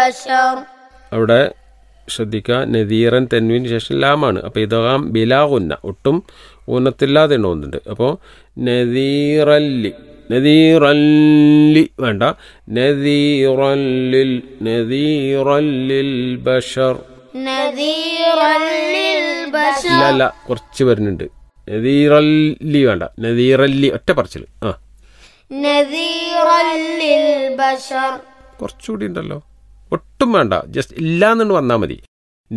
البشر അവിടെ ശ്രദ്ധിക്കുക നദീറൻ തെൻവിന് ശേഷം ലാമാണ് അപ്പോൾ ഇതാകാം ബിലാ ഉന്ന ഒട്ടും ഊന്നത്തില്ലാതെ എണ്ണുന്നുണ്ട് അപ്പോൾ നദീറല്ലി നദീറല്ലി വേണ്ട നദീറല്ലിൽ നദീറല്ലിൽ ബഷർ نذيرا للبشر അല്ല അല്ല കുറച്ച് വരുന്നുണ്ട് നദീറല്ലി വേണ്ട നദീറല്ലി ഒറ്റ പറച്ചിൽ ആ نذيرا للبشر കുറച്ചുകൂടി ഉണ്ടല്ലോ ഒട്ടും വേണ്ട ജസ്റ്റ് ഇല്ലാന്നുണ്ട് വന്നാൽ മതി